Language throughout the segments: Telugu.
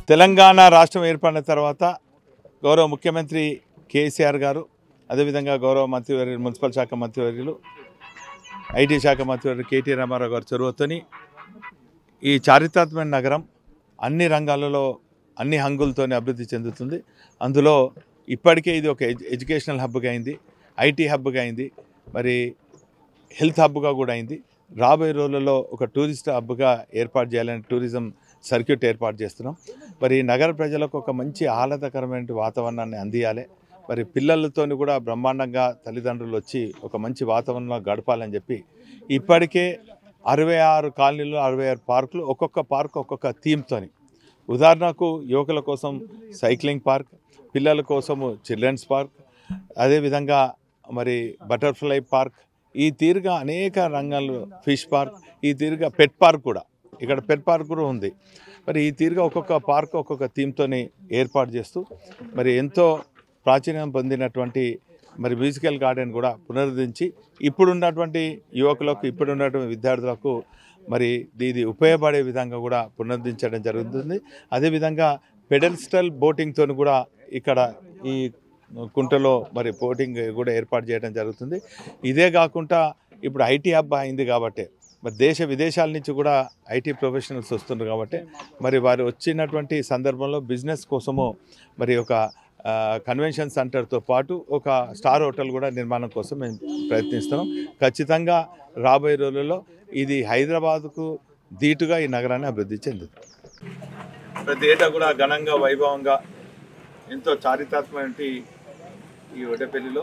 తెలంగాణ రాష్ట్రం ఏర్పడిన తర్వాత గౌరవ ముఖ్యమంత్రి కేసీఆర్ గారు అదేవిధంగా గౌరవ మంత్రివర్యులు మున్సిపల్ శాఖ మంత్రివర్యులు ఐటీ శాఖ మంత్రివర్యులు కేటీ రామారావు గారు చొరవతోని ఈ చారిత్రాత్మక నగరం అన్ని రంగాలలో అన్ని హంగులతోనే అభివృద్ధి చెందుతుంది అందులో ఇప్పటికే ఇది ఒక ఎడ్యు- ఎడ్యుకేషనల్ హబ్గా అయింది ఐటీ హబ్గా అయింది మరి హెల్త్ హబ్గా కూడా అయింది రాబోయే రోజులలో ఒక టూరిస్ట్ హబ్గా ఏర్పాటు చేయాలని టూరిజం సర్క్యూట్ ఏర్పాటు చేస్తున్నాం మరి ఈ నగర ప్రజలకు ఒక మంచి ఆహ్లాదకరమైన వాతావరణాన్ని అందియాలి మరి పిల్లలతోని కూడా బ్రహ్మాండంగా తల్లిదండ్రులు వచ్చి ఒక మంచి వాతావరణంలో గడపాలని చెప్పి ఇప్పటికే అరవై ఆరు కాలనీలు అరవై ఆరు పార్కులు ఒక్కొక్క పార్క్ ఒక్కొక్క థీమ్తోని ఉదాహరణకు యువకుల కోసం సైక్లింగ్ పార్క్ పిల్లల కోసము చిల్డ్రన్స్ పార్క్ అదేవిధంగా మరి బటర్ఫ్లై పార్క్ ఈ తీరుగా అనేక రంగాలు ఫిష్ పార్క్ ఈ తీరుగా పెట్ పార్క్ కూడా ఇక్కడ పెట్ పార్క్ కూడా ఉంది మరి ఈ తీరుగా ఒక్కొక్క పార్క్ ఒక్కొక్క థీమ్తోని ఏర్పాటు చేస్తూ మరి ఎంతో ప్రాచుర్యం పొందినటువంటి మరి మ్యూజికల్ గార్డెన్ కూడా పునరుద్ధరించి ఇప్పుడున్నటువంటి యువకులకు ఇప్పుడున్నటువంటి విద్యార్థులకు మరి ఇది ఉపయోగపడే విధంగా కూడా పునరుద్ధరించడం జరుగుతుంది అదేవిధంగా పెడల్స్టల్ బోటింగ్తో కూడా ఇక్కడ ఈ కుంటలో మరి బోటింగ్ కూడా ఏర్పాటు చేయడం జరుగుతుంది ఇదే కాకుండా ఇప్పుడు ఐటీ హబ్ అయింది కాబట్టి మరి దేశ విదేశాల నుంచి కూడా ఐటీ ప్రొఫెషనల్స్ వస్తున్నారు కాబట్టి మరి వారు వచ్చినటువంటి సందర్భంలో బిజినెస్ కోసము మరి ఒక ఆ, కన్వెన్షన్ సెంటర్తో పాటు ఒక స్టార్ హోటల్ కూడా నిర్మాణం కోసం మేము ప్రయత్నిస్తున్నాం ఖచ్చితంగా రాబోయే రోజుల్లో ఇది హైదరాబాద్కు ధీటుగా ఈ నగరాన్ని అభివృద్ధి చెందుతుంది ప్రతి ఏటా కూడా ఘనంగా వైభవంగా ఎంతో చారిత్రాత్మక ఈ ఒడపల్లిలో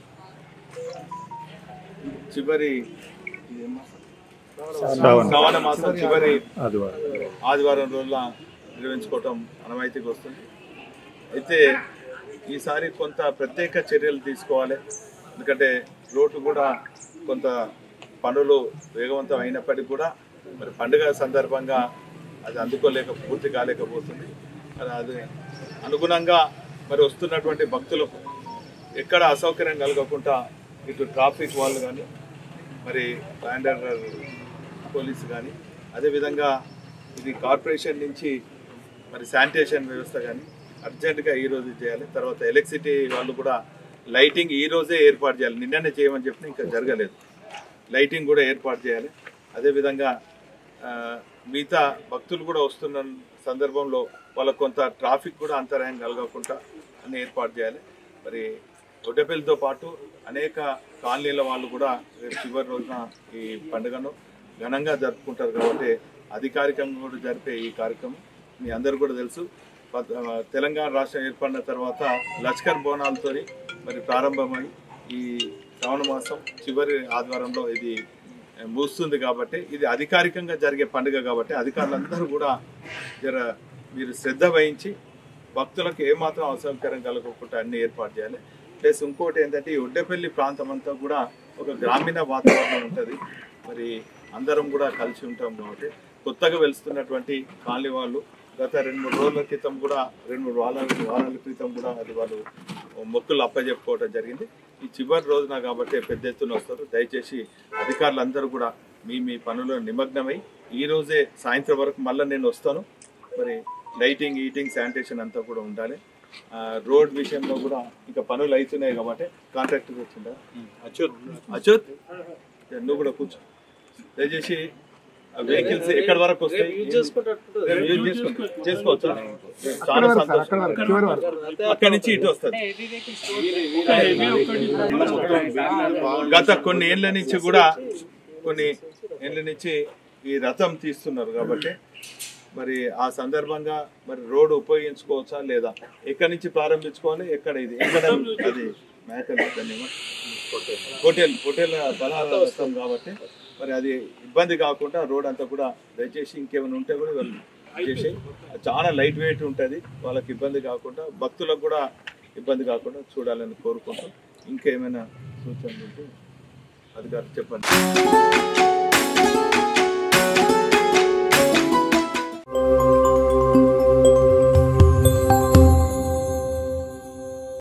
చివరి ఇదేం మాసం? శ్రావణ మాసం చివరి ఆదివారం రోజుల నిర్వహించుకోవటం అనవాయితీకి వస్తుంది అయితే ఈసారి కొంత ప్రత్యేక చర్యలు తీసుకోవాలి ఎందుకంటే రోడ్డు కూడా కొంత పనులు వేగవంతం అయినప్పటికీ కూడా మరి పండుగ సందర్భంగా అది అందుకోలేక పూర్తి కాలేకపోతుంది మరి అది అనుగుణంగా మరి వస్తున్నటువంటి భక్తులకు ఎక్కడ అసౌకర్యం కలగకుండా ఇటు ట్రాఫిక్ వాళ్ళు కానీ మరి ల్యాండర్ పోలీసు కానీ అదేవిధంగా ఇది కార్పొరేషన్ నుంచి మరి శానిటేషన్ వ్యవస్థ కానీ అర్జెంటుగా ఈ రోజు చేయాలి తర్వాత ఎలక్ట్రిసిటీ వాళ్ళు కూడా లైటింగ్ ఈ రోజే ఏర్పాటు చేయాలి నిన్ననే చేయమని చెప్పిన ఇంకా జరగలేదు లైటింగ్ కూడా ఏర్పాటు చేయాలి అదేవిధంగా ఆ, మిగతా భక్తులు కూడా వస్తున్న సందర్భంలో వాళ్ళకు కొంత ట్రాఫిక్ కూడా అంతరాయం కలగకుండా అన్ని ఏర్పాటు చేయాలి మరి ఒడ్డపల్లితో పాటు అనేక కాలనీల వాళ్ళు కూడా రేపు చివరి రోజున ఈ పండుగను ఘనంగా జరుపుకుంటారు కాబట్టి అధికారికంగా కూడా జరిపే ఈ కార్యక్రమం మీ అందరు కూడా తెలుసు పద- ఆ, తెలంగాణ రాష్ట్రం ఏర్పడిన తర్వాత లష్కర్ బోనాలతో మరి ప్రారంభమై ఈ శ్రావణ మాసం చివరి ఆదివారంలో ఇది ఆ, ముగుస్తుంది కాబట్టి ఇది అధికారికంగా జరిగే పండుగ కాబట్టి అధికారులందరూ కూడా జర మీరు శ్రద్ధ వహించి భక్తులకు ఏమాత్రం అసౌకర్యం కలగకుండా అన్ని ఏర్పాటు చేయాలి ప్లస్ ఇంకోటి ఏంటంటే ఈ ఒడ్డపల్లి ప్రాంతం అంతా కూడా ఒక గ్రామీణ వాతావరణం ఉంటుంది మరి అందరం కూడా కలిసి ఉంటాం కాబట్టి కొత్తగా వెలుస్తున్నటువంటి కాలనీ వాళ్ళు గత రెండు మూడు రోజుల క్రితం కూడా రెండు మూడు వారాల వారాల క్రితం కూడా అది వాళ్ళు మొక్కులు అప్పచెప్పుకోవడం జరిగింది ఈ చివరి రోజున కాబట్టి పెద్ద ఎత్తున వస్తారు దయచేసి అధికారులందరూ కూడా మీ మీ పనుల్లో నిమగ్నమై ఈ రోజే సాయంత్రం వరకు మళ్ళీ నేను వస్తాను మరి లైటింగ్ ఈటింగ్ శానిటేషన్ అంతా కూడా ఉండాలి ఆ, రోడ్ విషయంలో కూడా ఇంకా పనులు అవుతున్నాయి కాబట్టి కాంట్రాక్టర్ వచ్చిందా అచ్యుత్ అచ్యుత్ నువ్వు కూడా కూర్చో దయచేసి వెహికల్స్ ఎక్కడి వరకు వస్తాయి యూజ్ చేసుకో- చేసుకోవచ్చా చాలా సంతోషం అక్కడి నుంచి ఇటు వస్తుంది గత కొన్ని ఏళ్ళ నుంచి కూడా కొన్ని ఏళ్ళ నుంచి ఈ రథం తీస్తున్నారు కాబట్టి మరి ఆ సందర్భంగా మరి రోడ్డు ఉపయోగించుకోవచ్చా లేదా ఎక్కడి నుంచి ప్రారంభించుకోవాలి ఎక్కడ ఇది ఎక్కడ అది మేకలు ఎక్కడనేమో హోటల్ హోటల్ బలాలు వస్తాం కాబట్టి మరి అది ఇబ్బంది కాకుండా రోడ్ అంతా కూడా దయచేసి ఇంకేమైనా ఉంటే కూడా వాళ్ళు చేసి చాలా లైట్ వెయిట్ ఉంటుంది వాళ్ళకి ఇబ్బంది కాకుండా భక్తులకు కూడా ఇబ్బంది కాకుండా చూడాలని కోరుకుంటాం ఇంకేమైనా సూచనలు ఉంటే అధికారులు చెప్పండి